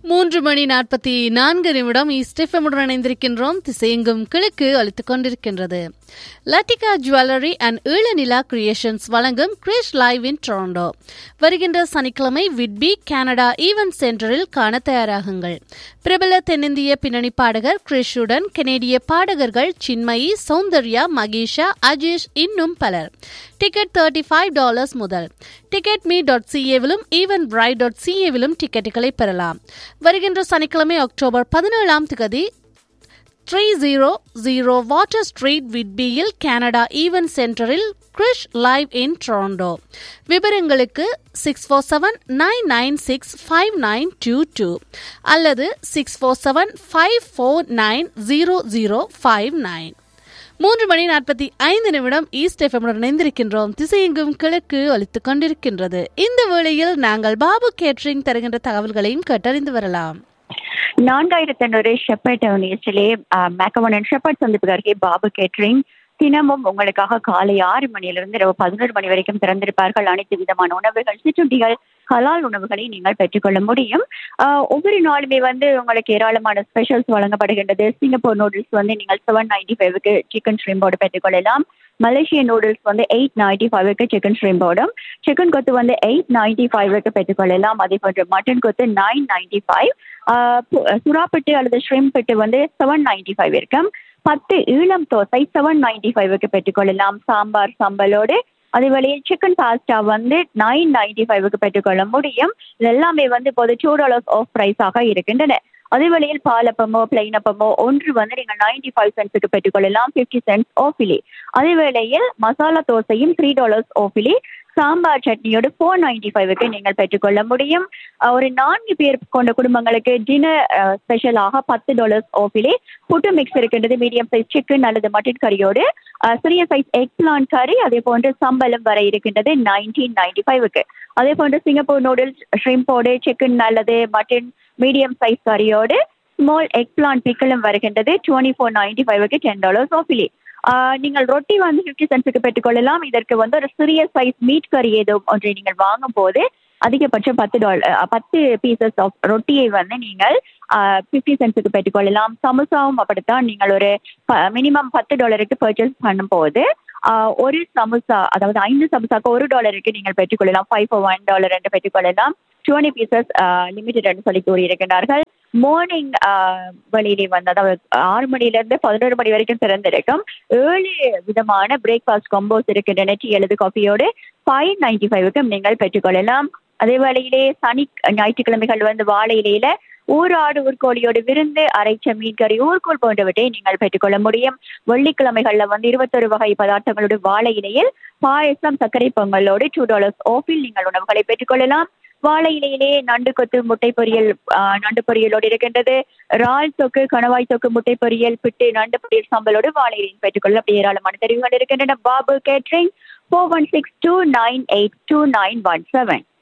மூன்று மணி நாற்பத்தி நான்கு நிமிடம் ஈஸ்டெஃபமுடன் இணைந்திருக்கின்றோம் திசையெங்கும் கிழக்கு அளித்துக் கொண்டிருக்கின்றது Latika jewellery and Eezhanila creations வழங்கும் கிரிஷ் லைவ் இன் டொரண்டோ வருகின்ற சனிக்கிழமை விட்பி கனடா ஈவென்ட் சென்டரில் காண தயாராகுங்கள் பிரபல தென்னிந்திய பின்னணி பாடகர் கிரிஷுடன் கெனேடிய பாடகர்கள் சின்மயி சௌந்தர்யா மகேஷா அஜேஷ் இன்னும் பலர் டிக்கெட் தேர்ட்டி ஃபைவ் டாலர்ஸ் முதல் டிக்கெட் மீ டாட் சிஏவிலும் ஈவன் பிரைட் டாட் சிஏவிலும் டிக்கெட்டுகளை பெறலாம் வருகின்ற சனிக்கிழமை அக்டோபர் பதினேழாம் திகதி three zero zero water street விட்பியில் கனடா ஈவென்ட் சென்டரில் கிரிஷ் லைவ் இன் டொரண்டோ விவரங்களுக்கு six four seven nine nine six five nine two two அல்லது six four seven five four nine zero zero five nine மூன்று மணி நாற்பத்தி ஐந்து நிமிடம் ஈஸ்ட் எஃப்எம்முடன் இணைந்திருக்கின்றோம் திசையெங்கும் கிழக்கு ஒலித்துக் கொண்டிருக்கின்றது இந்த வேளையில் நாங்கள் பாபு கேட்ரிங் தருகின்ற தகவல்களையும் கேட்டறிந்து வரலாம் நான்காயிரத்தி ஐநூறு ஷெப்பர்ட் அவனியத்திலே மேக்கவனன் ஷெப்பர்ட் சந்திப்பு அருகே பாபு கேட்ரிங் தினமும் உங்களுக்காக காலை ஆறு மணியிலிருந்து இரவு பதினோரு மணி வரைக்கும் திறந்திருப்பார்கள் அனைத்து விதமான உணவுகள் சிற்றுண்டிகள் ஹலால் உணவுகளை நீங்கள் பெற்றுக்கொள்ள முடியும் ஒவ்வொரு நாளுமே வந்து உங்களுக்கு ஏராளமான ஸ்பெஷல்ஸ் வழங்கப்படுகின்றது சிங்கப்பூர் நூடுல்ஸ் வந்து நீங்கள் செவன் நைன்டி ஃபைவ்க்கு சிக்கன் ஷ்ரிம்போடு பெற்றுக்கொள்ளலாம் மலேசிய நூடுல்ஸ் வந்து எயிட் நைன்டி ஃபைவ்க்கு சிக்கன் ஷ்ரிம்போடும் சிக்கன் கொத்து வந்து எயிட் நைன்டி ஃபைவ்க்கு பெற்றுக்கொள்ளலாம் அதே போன்று மட்டன் கொத்து நைன் நைன்டி ஃபைவ் சுறாப்பிட்டு அல்லது ஷ்ரிம்பிட்டு வந்து செவன் நைன்டி ஃபைவ் இருக்கும் பத்து ஈழம் தோசை செவன் நைன்டி ஃபைவ்க்கு பெற்றுக்கொள்ளலாம் சாம்பார் சம்பலோடு அதே வேளையில் சிக்கன் பாஸ்டா வந்து நைன் நைன்டி ஃபைவ்க்கு பெற்றுக்கொள்ள முடியும் இது எல்லாமே வந்து இப்போது டூ டாலர்ஸ் ஆஃப் ப்ரைஸாக இருக்கின்றன அதே வேளையில் பாலப்பமோ பிளைன் அப்பமோ ஒன்று வந்து நீங்கள் நைன்டி ஃபைவ் சென்ட்ஸுக்கு பெற்றுக்கொள்ளலாம் ஃபிஃப்டி சென்ட்ஸ் ஆஃபிலி அதே வேளையில் மசாலா தோசையும் த்ரீ டாலர்ஸ் ஆஃபிலி சாம்பார் சட்னியோடு ஃபோர் நைன்டி ஃபைவ்க்கு நீங்கள் பெற்றுக்கொள்ள முடியும் ஒரு நான்கு பேர் கொண்ட குடும்பங்களுக்கு டின்னர் ஸ்பெஷலாக பத்து டாலர்ஸ் ஆஃபிலே புட்டு மிக்ஸ் இருக்கின்றது மீடியம் சைஸ் சிக்கன் அல்லது மட்டன் கறியோடு சிறிய சைஸ் எக் பிளான் கறி அதே போன்று சம்பளம் வர இருக்கின்றது நைன்டீன் நைன்டி ஃபைவ்க்கு அதே போன்று சிங்கப்பூர் நூடுல்ஸ் ஷ்ரிம்போடு சிக்கன் அல்லது மட்டன் மீடியம் சைஸ் கறியோடு ஸ்மால் எக் பிளான் பிக்கலும் வருகின்றது டுவெண்ட்டி ஃபோர் நைன்டி ஃபைவ்க்கு டென் டாலர்ஸ் ஆஃபிலே நீங்கள் ரொட்டி வந்து ஃபிஃப்டி சென்ட்ஸுக்கு பெற்றுக்கொள்ளலாம் இதற்கு வந்து ஒரு சிறிய சைஸ் மீட் கறி ஏதோ ஒன்றை நீங்கள் வாங்கும் போது அதிகபட்சம் பத்து டாலர் பத்து பீசஸ் ஆஃப் ரொட்டியை வந்து நீங்கள் ஃபிஃப்டி சென்ட்ஸுக்கு பெற்றுக்கொள்ளலாம் சமோசாவும் அப்படித்தான் நீங்கள் ஒரு மினிமம் பத்து டாலருக்கு பர்ச்சேஸ் பண்ணும்போது ஒரு சமோசா அதாவது ஐந்து சமோசாக்கு ஒரு டாலருக்கு நீங்கள் பெற்றுக்கொள்ளலாம் ஃபைவ் ஃபோர் ஒன் டாலர் என்று பெற்றுக்கொள்ளலாம் டுவெண்ட்டி பீசஸ் லிமிடெட் என்று சொல்லி கூறியிருக்கிறார்கள் மார்னிங் வழியிலே வந்து அதாவது ஆறு மணிலேருந்து பதினோரு மணி வரைக்கும் திறந்திருக்கும் ஏழு விதமான பிரேக்ஃபாஸ்ட் காம்போஸ் இருக்கின்றன டீ எழுது காஃபியோடு ஃபைவ் நைன்டி ஃபைவுக்கும் நீங்கள் பெற்றுக்கொள்ளலாம் அதே வேளையிலே சனி ஞாயிற்றுக்கிழமைகள் வந்து வாழை இலையில ஊராடு ஊர்கோழியோடு விருந்து அரைச்ச மீன் கறி ஊர்கோல் போன்றவற்றை நீங்கள் பெற்றுக்கொள்ள முடியும் வெள்ளிக்கிழமைகள்ல வந்து இருபத்தொரு வகை பதார்த்தங்களோடு வாழை இலையில் பாயசம் சர்க்கரை பொங்கலோடு டூ டாலர்ஸ் ஆஃபில் நீங்கள் உணவுகளை பெற்றுக்கொள்ளலாம் வாழை இலையிலே நண்டு கொத்து முட்டை பொரியல் நண்டு பொரியலோடு இருக்கின்றது இறால் தொக்கு கணவாய் தொக்கு முட்டை பொரியல் பிட்டு நண்டு பொரியல் சம்பலோடு வாழை இலையில் பெற்றுக்கொள்ள அப்படி ஏராளமான தெரிவுகள் இருக்கின்றன Babu catering four one six two nine eight two nine one seven